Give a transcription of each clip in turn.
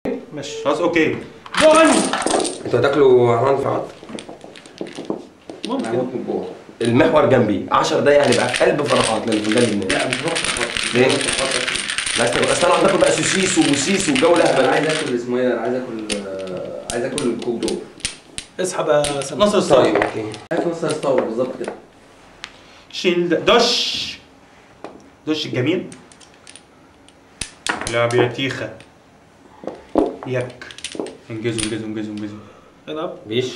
ماشي خلاص اوكي جون انتوا هتاكلوا عمان في عط ممكن ممكن جوه المحور جنبي 10 دقايق هنبقى في قلب فرحات من فنجان لبنان لا مش هروح ليه؟ عايز تاكل اصل انا هتاكل بقى سوسيس وبوسيس والجو ده انا هبل عايز اكل اسمه ايه انا عايز اكل آه، عايز اكل الكوك دور اسحب يا سامي نصر طيب الصايم اوكي عايز نص ستار بالظبط كده شيل ده. دش دش الجميل لا بيتيخة يك انجزوا انجزوا انجزوا انجزوا العب بيش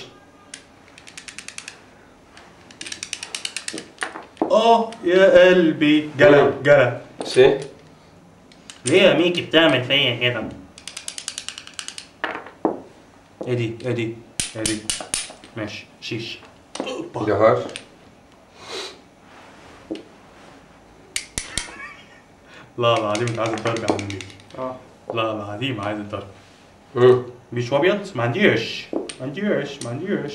اه يا قلبي جلا جلا سي ليه يا ميكي بتعمل فيا كده ايه دي ايه دي ايه دي ماشي شيش جهار لا لا العظيم انت عايز الضرب يا عم ميكي اه لا لا العظيم عايز الضرب مم. مش ابيض ما عنديش ما عنديش ما عنديش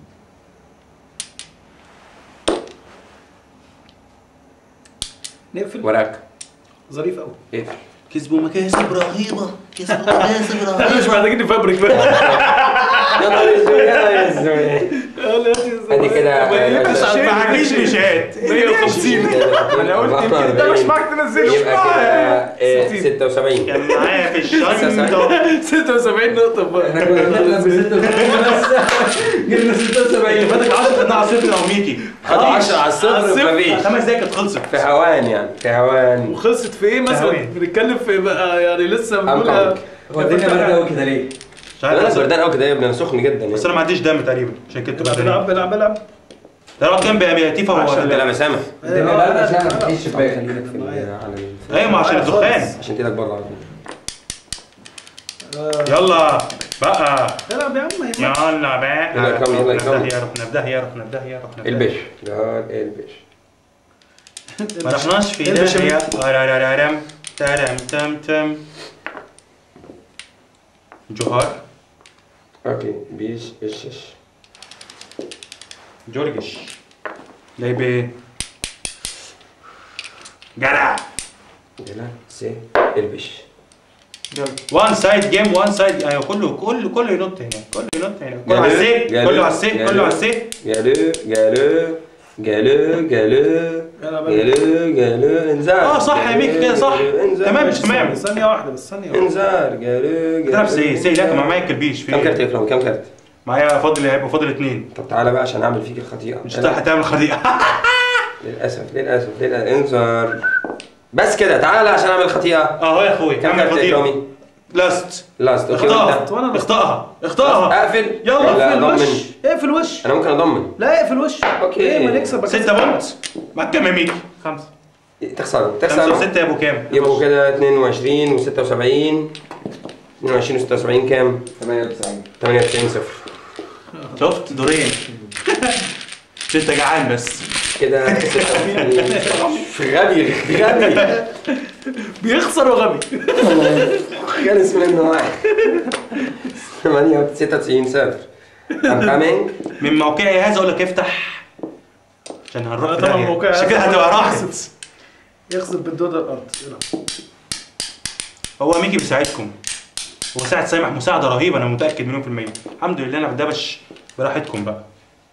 نقفل وراك ظريف قوي اقفل كسبوا مكاسب رهيبة كسبوا مكاسب رهيبة مش محتاجين نفبرك بقى يا نهار اسود يا نهار اسود ادي كده ما عنديش مشات 150 انا قلت يمكن انت مش معاك تنزله يبقى كده آه، 76 كان معايا في الشنطة 76 نقطة بقى احنا كنا بنلعب ب 76 بس جبنا 76 فاتك 10 خدنا على صفر او ميكي خدوا 10 على الصفر مفيش خمس دقايق كانت خلصت في هوان يعني في هوان وخلصت في ايه مثلا تهوين. بنتكلم في بقى يعني لسه I'm بنقول coming. هو الدنيا باردة قوي كده ليه؟ مش عارف انا بس- بردان قوي كده يا ابني انا سخن جدا بس يعني انا ما عنديش دم تقريبا عشان كده العب بردان العب العب العب تلعب كام بقى يا تيفا عشان هو تلعب يا سامح الدنيا باردة عشان ما فيش شباك خليك في ال- على ال- ايوه ما عشان الدخان عشان تيجي بره على طول يلا بقى العب يا عم هي يلا بقى يلا كمل، يلا رحنا كمل. في داهية رحنا في داهية رحنا في داهية رحنا في داهية البش ده البش ما رحناش في البش داهية قرارارارم ترم تم تم جوهر اوكي بيش ايش ايش جورجش جايب جدع جلا سي البش وان سايد جيم وان سايد ايوه كله كله كله ينط هنا كله ينط هنا كله على السي كله على السي كله على السي جالو جالو جالو جالو يلا بقى. جالو جالو انذار اه صح يا ميك كده صح جالو، انذار. تمام مش تمام ثانية واحدة بس ثانية واحدة انذار جالو بتلعب سي سي لا كان معايا الكلبيش كم كارت في يكرم كم كارت معايا فاضل هيبقى فاضل اتنين طب تعالى بقى عشان اعمل فيك الخطيئه مش هتعمل خديعة للاسف للاسف للاسف انذار بس كده تعالى عشان اعمل خطيئه اهو يا اخوي كم اعمل كارت خديعة اكرامي لاست لاست اوكي اخطأها وانت وأنا اخطأها اخطأها اقفل يلا، لا اقفل وش ضمن اقفل وش انا ممكن اضمن لا اقفل وش أوكي. ايه ما نكسب ستة بونت مع كام يا ميكي؟ خمسة تخسروا خمسة تخسروا وستة يا ابو كام؟ يبقوا كده 22 و76 22 و76 كام؟ 98 98 صفر شفت دورين مش انت جعان بس كده 86 غبي غبي بيخسر وغبي خلص منه واحد 96 صفر I'm coming من موقعي هذا اقول لك افتح عشان هنروح آه، في طبعا داهية. موقعي عشان كده هذا هتبقى هو راحت يخسر بالدودة الارض يلا. هو ميكي بيساعدكم هو ساعد سامح مساعدة رهيبة أنا متأكد مليون في المية الحمد لله أنا بدبش براحتكم بقى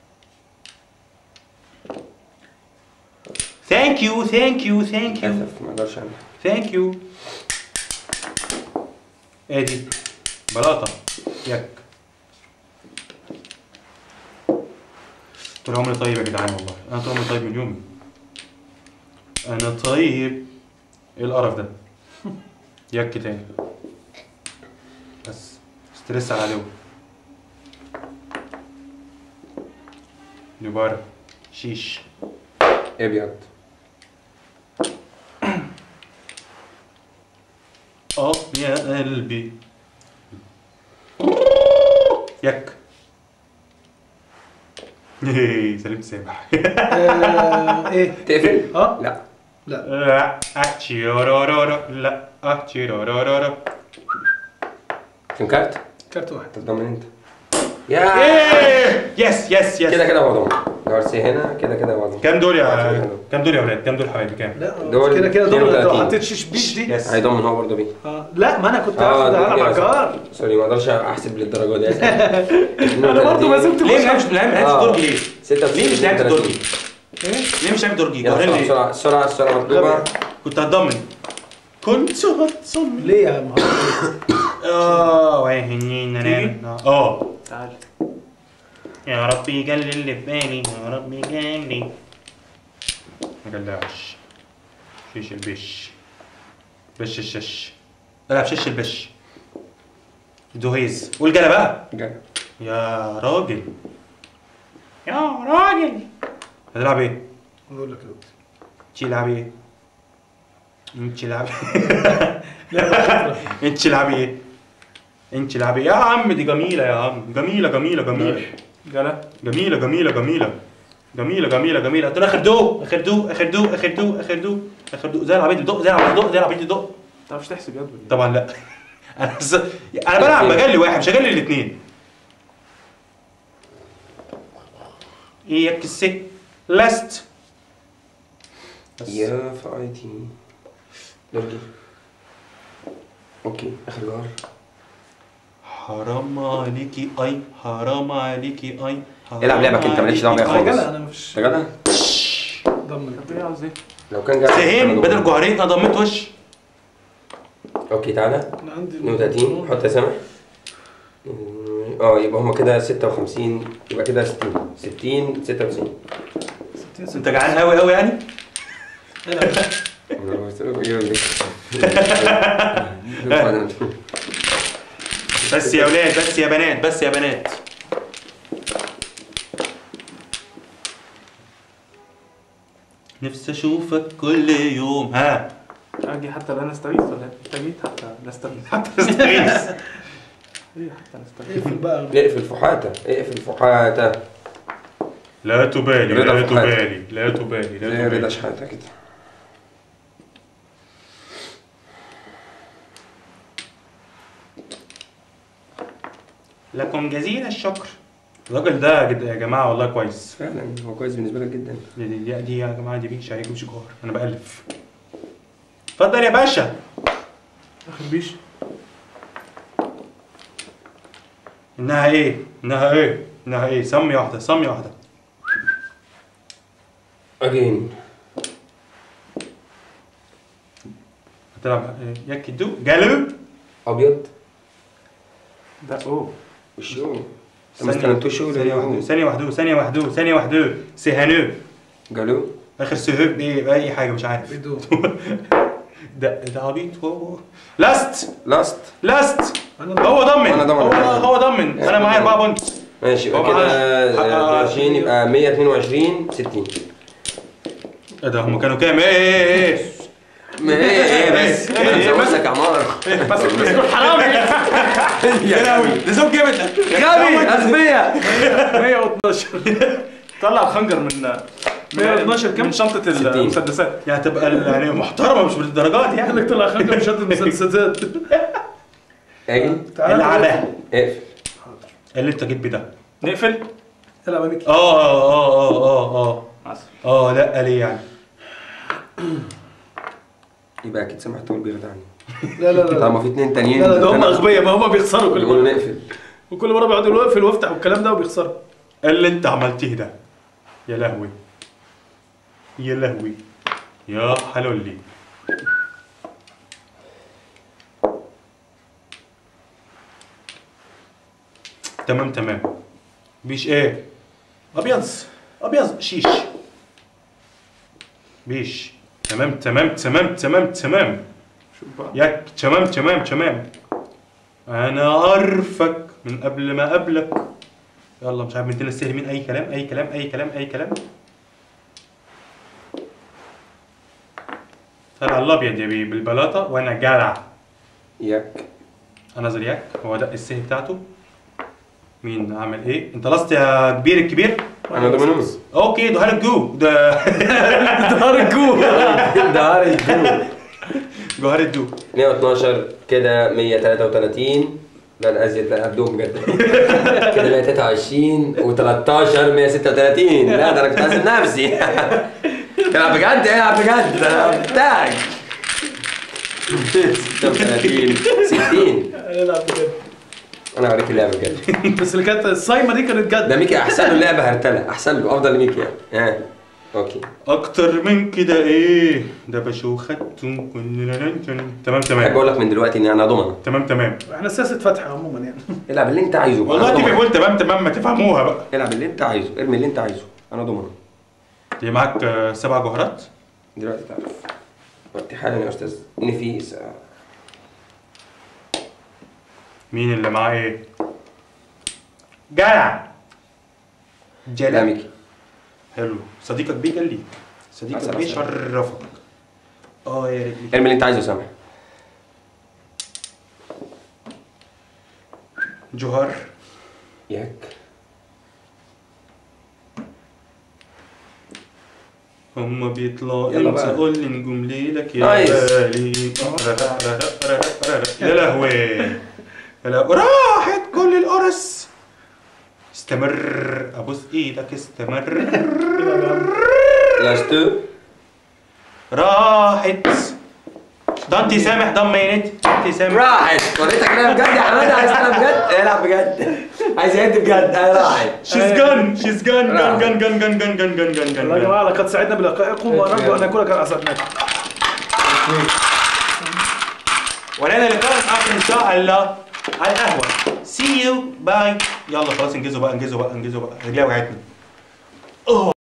ثانك يو ثانك يو ثانك يو للاسف ما اقدرش اعمل ثانك يو ايه دي بلاطة يك طول عمري طيب يا جدعان والله انا طول عمري طيب من يومي انا طيب ايه القرف ده يك تاني بس ستريس على العدو نبارة شيش ابيض اه يا قلبي يك سلمت سامح آه، ايه تقفل؟ اه لا لا لا اتشيرورورورو لا اتشيرورورورو كم كارت؟ كارت واحد تضمن انت يا ايه يس يس يس كده كده هو ضمن جارسيا هنا كده كده هو ضمن كام دول يا كام دول يا ولاد كام دول حبايبي كام لا دول كده كده دول انت لو 32. حطيت شيش بيش دي يس هيضمن هو برضه بيه آه، لا ما انا كنت اه هاخد دول على كده عكار سوري ما اقدرش احسب للدرجه دي انا برضه ما زلت ليه مش مش ليه مش آه. درج ليه 96 ليه مش لعبت درج ايه ليه مش لعبت درج يلا جوهرين بسرعه ليه بسرعه السرعه السرعه مطلوبه كنت هتضمن كنت هتصمم ليه يا عم اه وهنين تيجي؟ اه تعال يا رب يجلي اللي في بالي يا رب يجلي ما جلاش شيش البش بش الشش العب شش البش دهيز قول جلا بقى جاي. يا راجل يا راجل هتلعب ايه؟ اقول لك دلوقتي تلعب ايه؟ انت تلعب لا انت تلعب ايه؟ انت تلعب ايه؟ يا عم دي جميلة يا عم جميلة جميلة جميلة جلا جميلة جميلة جميلة جميلة جميلة جميلة قلت له اخر دو اخر دو اخر دو اخر دو اخر دو اخر دو زي العبيط دق زي العبيط دق زي العبيط دق ما تعرفش تحسب يا ابني طبعا لا انا ز... انا بلعب مجال واحد مش هجلي الاثنين ايه يا كسي لست بس. يا فايتي درجي اوكي اخر جار حرام عليكي اي حرام عليكي اي حرام العب لعبك انت، مالكش دعوة بيا عليكي خالص. أي. لا انا مش يا جدع ضمن طب ايه عاوز ايه؟ لو كان جار سهين بدل جوهرين انا ضميت وش اوكي تعالى انا عندي 32 حط يا سامح اه يبقى هما كده 56 يبقى كده 60 60 96 انت جعان قوي قوي يعني انا قلت له يقول لي بس يا اولاد بس يا بنات بس يا بنات نفسي اشوفك كل يوم ها اجي حتى لا نستغيث ولا انت جيت حتى نستغيث حتى استغيث ايه حتى نستغيث اقفل بقى اقفل فحاته اقفل فحاته لا تبالي رضا لا في حياتك. تبالي لا تبالي لا زي رضا تبالي شحاته كده لكم جزيل الشكر الراجل ده جد- يا جماعه والله كويس فعلا هو كويس بالنسبه لك جدا دي, دي, دي يا جماعه دي مش عليكم مش جوهر انا بالف اتفضل يا باشا اخر بيش انها ايه انها ايه انها ايه سمي واحده سمي واحده اجين هتلعب إيه؟ ياكي دو جالو ابيض ده اوه وشو ثانية استلمتوا شو ثانية واحدة ولا ثانية واحدة ثانية واحدة ثانية واحدة سيهانو قالوا آخر سهوب إيه بأي حاجة مش عارف بيدو ده ده عبيط هو لاست لاست لاست انا هو ضمن وأنا ضمن. هو هو ضمن أنا معايا أربعة بونت ماشي يبقى هو كده معاه- آه، 20 يبقى 122 60 إيه ده هم كانوا كام إيه إيه إيه ما ايه ايه بس إيه، إيه، انا بس. لك عمار بس بس دول حرامي يا لهوي ده زوج جامد ده غبي اغبياء 112 طلع الخنجر من 112 كام؟ من شنطة 60. المسدسات يعني تبقى ال- يعني محترمة مش بالدرجات قال يعني لك طلع خنجر مش قد المسدسات اجي العبها اقفل اللي أنت جيت بيه ده نقفل العب يا ميكي آه آه آه آه آه عسل آه لا ليه يعني يبقى اكيد سامح طول بيخدعني لا لا لا طالما في اتنين تانيين لا لا ده هم اغبياء ما هم بيخسروا كل بيقولوا مره نقفل وكل مره بيقعدوا يقولوا اقفل وافتح والكلام ده وبيخسروا اللي انت عملتيه ده يا لهوي يا لهوي يا حلولي تمام تمام بيش ايه ابيض ابيض شيش بيش تمام تمام تمام تمام تمام شوف بقى ياك تمام تمام تمام انا عارفك من قبل ما اقابلك يلا مش عارف مدينا السهل مين اي كلام اي كلام اي كلام اي كلام طلع الابيض يا بيه بالبلاطه وانا جدع ياك انا زرياك هو ده السه بتاعته مين عمل ايه انت لست يا كبير الكبير انا ضمنهم اوكي ده هالك جو ده نهار الجو ده عارف جوهر الدو 112 كده 133 لا لا ازيد لا قدهم بجد كده بقى 23 و13 136 لا ده انا كنت حاسب نفسي تلعب بجد العب بجد ده انا بتاعك 36 60 العب بجد انا اوريك اللعبه بجد بس اللي كانت الصايمه دي كانت ده جد ميكي احسن له لعبه هرتله احسن له افضل لميكي يعني ها اوكي اكتر من كده ايه ده بشوف خدته كلنا تمام احب تمام اقول لك من دلوقتي ان انا ضمنه تمام تمام احنا سياسه فتح عموما يعني العب اللي انت عايزه بقى. والله أنا تيجي ضمنك. بقول تمام تمام ما تفهموها بقى العب اللي انت عايزه ارمي اللي انت عايزه انا ضمنه دي معاك آه، سبع جوهرات دلوقتي تعرف وقت حالا يا استاذ نفيس مين اللي معاه ايه جدع لا جدع ميكي حلو صديقك بيه قال لي صديقك عسل بيه عسل. شرفك اه يا رجلي ارمي اللي انت عايزه سامح جوهر ياك هم بيطلعوا يلا امتى بقى. قول لي نجوم ليلك يا نايس. غالي يا لهوي يا لهوي راحت كل القرص استمر ابوس ايدك استمر لاستو راحت ضمتي سامح ضمينت ضمتي سامح راحت وريتك انا بجد يا حماده عايز انا بجد العب بجد عايز يهد بجد انا راحت شيز جان شيز جان جان جان جان جان جان جان جان جان والله يا جان جماعه لقد سعدنا بلقائكم ونرجو ان نكون قد اسعدناكم ولنا لقاء اخر ان شاء الله على القهوه سي يو باي يلا خلاص انجزوا بقى انجزوا بقى انجزوا بقى رجلي وجعتني